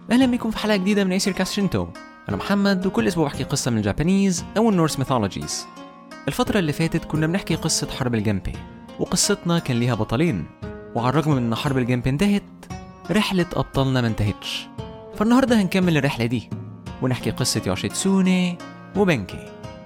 أهلا بكم في حلقة جديدة من ايسير كاست شينتو أنا محمد وكل أسبوع بحكي قصة من الجابانيز أو النورس ميثولوجيز الفترة اللي فاتت كنا بنحكي قصة حرب الجنبي وقصتنا كان ليها بطلين وعلى الرغم من إن حرب الجنبي انتهت رحلة أبطالنا ما انتهتش فالنهاردة هنكمل الرحلة دي ونحكي قصة يوشيتسوني وبنكي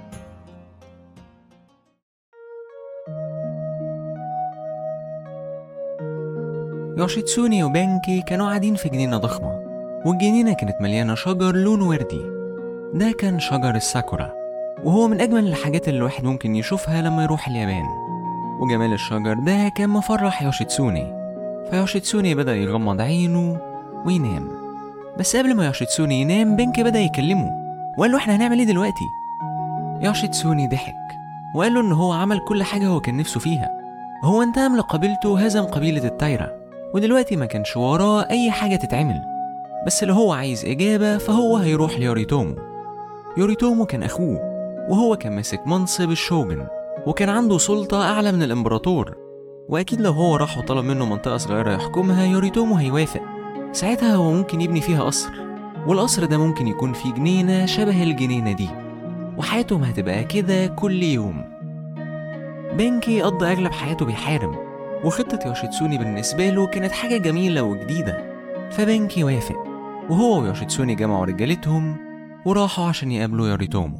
يوشيتسوني وبنكي كانوا قاعدين في جنينة ضخمة والجنينة كانت مليانة شجر لونه وردي ده كان شجر الساكورا وهو من أجمل الحاجات اللي الواحد ممكن يشوفها لما يروح اليابان وجمال الشجر ده كان مفرح يوشيتسوني فيوشيتسوني بدأ يغمض عينه وينام بس قبل ما يوشيتسوني ينام بنكي بدأ يكلمه وقال له احنا هنعمل ايه دلوقتي يوشيتسوني ضحك وقال له ان هو عمل كل حاجة هو كان نفسه فيها هو انتقم لقبيلته وهزم قبيلة التايرة ودلوقتي ما كانش وراه أي حاجة تتعمل بس لو هو عايز إجابة فهو هيروح ليوريتومو يوريتومو كان أخوه وهو كان ماسك منصب الشوجن وكان عنده سلطة أعلى من الإمبراطور وأكيد لو هو راح وطلب منه منطقة صغيرة يحكمها يوريتومو هيوافق ساعتها هو ممكن يبني فيها قصر والقصر ده ممكن يكون فيه جنينة شبه الجنينة دي وحياتهم هتبقى كده كل يوم بنكي قضى أغلب حياته بيحارب وخطة يوشيتسوني بالنسبة له كانت حاجة جميلة وجديدة فبنكي وافق وهو ويوشيتسوني جمعوا رجالتهم وراحوا عشان يقابلوا يوريتومو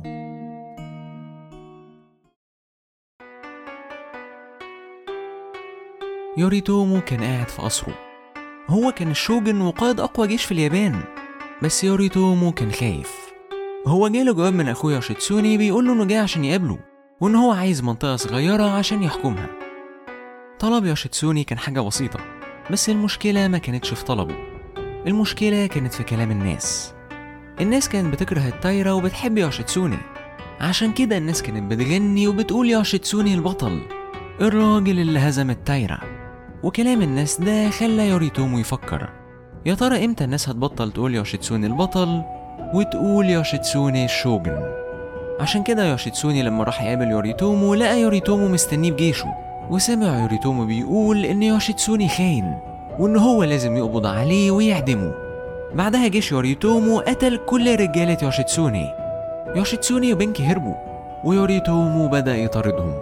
يوريتومو كان قاعد في قصره هو كان الشوجن وقائد أقوى جيش في اليابان بس يوريتومو كان خايف هو جاله جواب من أخوه يوشيتسوني بيقول له إنه جاي عشان يقابله وإن هو عايز منطقة صغيرة عشان يحكمها طلب يوشيتسوني كان حاجة بسيطة بس المشكلة ما كانتش في طلبه المشكلة كانت في كلام الناس الناس كانت بتكره التايرة وبتحب يوشيتسوني عشان كده الناس كانت بتغني وبتقول يوشيتسوني البطل الراجل اللي هزم التايرة وكلام الناس ده خلى يوريتومو يفكر يا ترى امتى الناس هتبطل تقول يوشيتسوني البطل وتقول يوشيتسوني الشوجن عشان كده يوشيتسوني لما راح يقابل يوريتومو لقى يوريتومو مستنيه بجيشه وسمع يوريتومو بيقول إن يوشيتسوني خاين وإن هو لازم يقبض عليه ويعدمه بعدها جيش يوريتومو قتل كل رجالة يوشيتسوني يوشيتسوني وبنكي هربوا ويوريتومو بدأ يطاردهم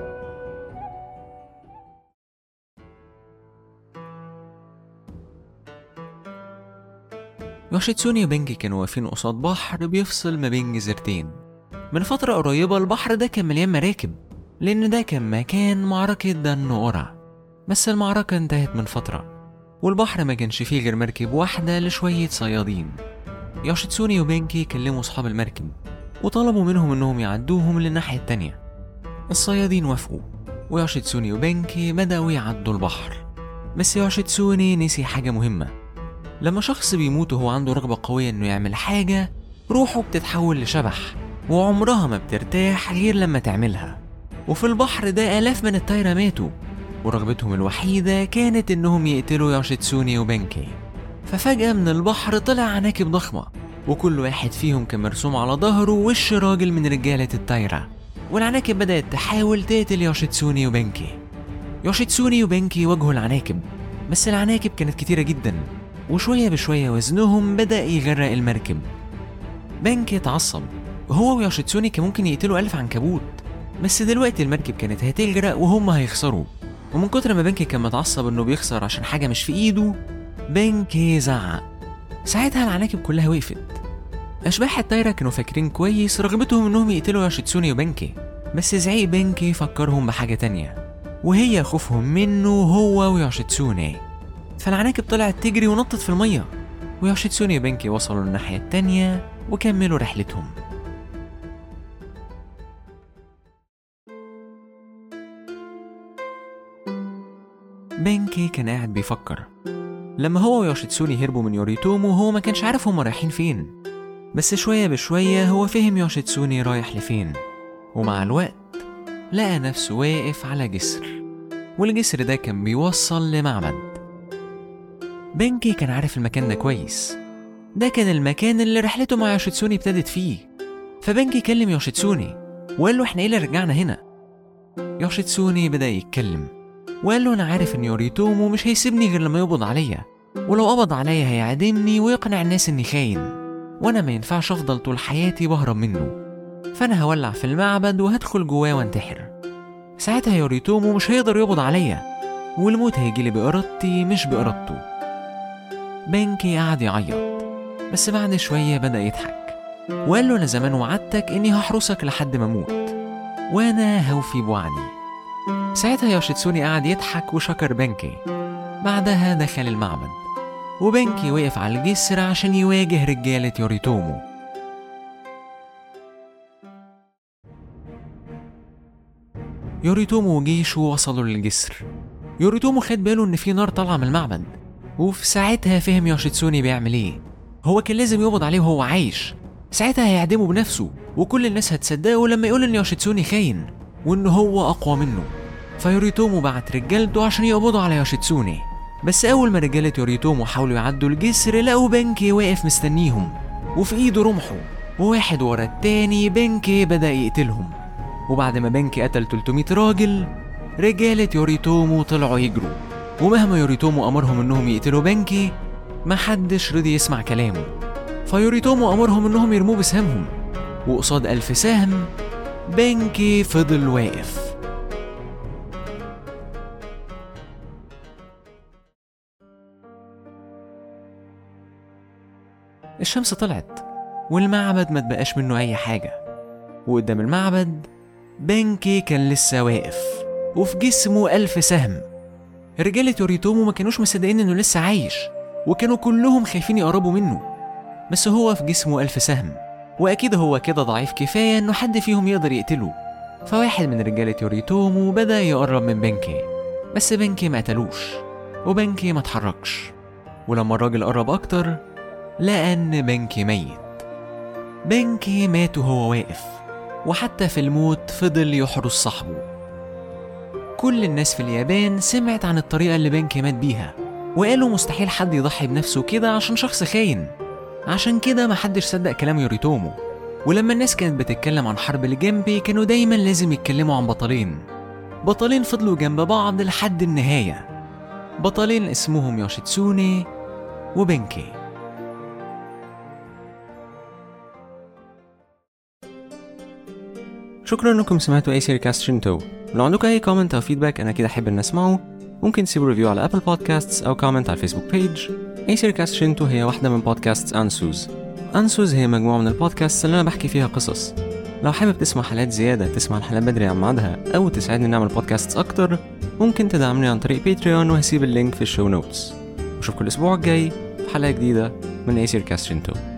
يوشيتسوني وبنكي كانوا واقفين قصاد بحر بيفصل ما بين جزيرتين من فترة قريبة البحر ده كان مليان مراكب لأن ده كان مكان معركة دن أورا بس المعركة انتهت من فترة والبحر ما كانش فيه غير مركب واحدة لشوية صيادين يوشيتسوني وبنكي كلموا أصحاب المركب وطلبوا منهم إنهم يعدوهم للناحية التانية الصيادين وافقوا ويوشيتسوني وبنكي بدأوا يعدوا البحر بس يوشيتسوني نسي حاجة مهمة لما شخص بيموت وهو عنده رغبة قوية إنه يعمل حاجة روحه بتتحول لشبح وعمرها ما بترتاح غير لما تعملها وفي البحر ده آلاف من التايرة ماتوا ورغبتهم الوحيدة كانت إنهم يقتلوا يوشيتسوني وبنكي ففجأة من البحر طلع عناكب ضخمة وكل واحد فيهم كان مرسوم على ظهره وش راجل من رجالة التايرة والعناكب بدأت تحاول تقتل يوشيتسوني وبنكي يوشيتسوني وبنكي واجهوا العناكب بس العناكب كانت كتيرة جدا وشوية بشوية وزنهم بدأ يغرق المركب بنكي اتعصب وهو ويوشيتسوني كان ممكن يقتلوا ألف عنكبوت بس دلوقتي المركب كانت هتغرق وهم هيخسروا ومن كتر ما بنكي كان متعصب انه بيخسر عشان حاجه مش في ايده بنكي زعق ساعتها العناكب كلها وقفت اشباح الطايره كانوا فاكرين كويس رغبتهم انهم يقتلوا يوشيتسوني وبنكي بس زعيق بنكي فكرهم بحاجه تانية وهي خوفهم منه هو ويوشيتسوني فالعناكب طلعت تجري ونطت في الميه ويوشيتسوني وبنكي وصلوا للناحيه التانية وكملوا رحلتهم بنكي كان قاعد بيفكر لما هو ويوشيتسوني هربوا من يوريتومو هو ما كانش عارف هما رايحين فين بس شوية بشوية هو فهم يوشيتسوني رايح لفين ومع الوقت لقى نفسه واقف على جسر والجسر ده كان بيوصل لمعبد بنكي كان عارف المكان ده كويس ده كان المكان اللي رحلته مع يوشيتسوني ابتدت فيه فبنكي كلم يوشيتسوني وقال له احنا ايه اللي رجعنا هنا يوشيتسوني بدأ يتكلم وقال له انا عارف ان يوريتومو مش هيسيبني غير لما يقبض عليا ولو قبض عليا هيعدمني ويقنع الناس إني خاين وأنا ما ينفعش أفضل طول حياتي بهرب منه فأنا هولع في المعبد وهدخل جواه وانتحر ساعتها يوريتومو مش هيقدر يقبض عليا والموت هيجيلي بإرادتي مش بإرادته بنكي قعد يعيط بس بعد شوية بدأ يضحك وقال له أنا زمان وعدتك إني هحرسك لحد ما أموت وأنا هوفي بوعدي ساعتها يوشيتسوني قعد يضحك وشكر بنكي بعدها دخل المعبد وبنكي وقف على الجسر عشان يواجه رجالة يوريتومو يوريتومو وجيشه وصلوا للجسر يوريتومو خد باله إن في نار طالعة من المعبد وفي ساعتها فهم يوشيتسوني بيعمل إيه هو كان لازم يقبض عليه وهو عايش ساعتها هيعدمه بنفسه وكل الناس هتصدقه لما يقول إن يوشيتسوني خاين وإن هو أقوى منه فيوريتومو بعت رجالته عشان يقبضوا على يوشيتسوني بس أول ما رجالة يوريتومو حاولوا يعدوا الجسر لقوا بنكي واقف مستنيهم وفي إيده رمحه وواحد ورا التاني بنكي بدأ يقتلهم وبعد ما بنكي قتل 300 راجل رجالة يوريتومو طلعوا يجروا ومهما يوريتومو أمرهم إنهم يقتلوا بنكي محدش رضي يسمع كلامه فيوريتومو أمرهم إنهم يرموه بسهامهم وقصاد ألف سهم بنكي فضل واقف الشمس طلعت والمعبد ما تبقاش منه أي حاجة وقدام المعبد بنكي كان لسه واقف وفي جسمه ألف سهم رجالة يوريتومو ما كانوش مصدقين إنه لسه عايش وكانوا كلهم خايفين يقربوا منه بس هو في جسمه ألف سهم وأكيد هو كده ضعيف كفاية إنه حد فيهم يقدر يقتله فواحد من رجالة يوريتومو بدأ يقرب من بنكي بس بنكي ما قتلوش وبنكي ما اتحركش ولما الراجل قرب أكتر لقى إن بنكي ميت بنكي مات وهو واقف وحتى في الموت فضل يحرس صاحبه كل الناس في اليابان سمعت عن الطريقة اللي بنكي مات بيها وقالوا مستحيل حد يضحي بنفسه كده عشان شخص خاين عشان كده محدش صدق كلام يوريتومو ولما الناس كانت بتتكلم عن حرب الجنبي كانوا دايما لازم يتكلموا عن بطلين بطلين فضلوا جنب بعض لحد النهاية بطلين اسمهم يوشيتسوني وبنكي شكرا انكم سمعتوا اي سيري كاست شنتو لو عندكم اي كومنت او فيدباك انا كده احب ان اسمعه ممكن تسيبوا ريفيو على ابل بودكاستس او كومنت على الفيسبوك بيج اي سيري كاست شنتو هي واحده من بودكاست انسوز انسوز هي مجموعه من البودكاست اللي انا بحكي فيها قصص لو حابب تسمع حلقات زياده تسمع الحلقات بدري عن ميعادها او تساعدني نعمل بودكاست اكتر ممكن تدعمني عن طريق باتريون وهسيب اللينك في الشو نوتس واشوفكم الاسبوع الجاي في حلقه جديده من اي سيري كاست شنتو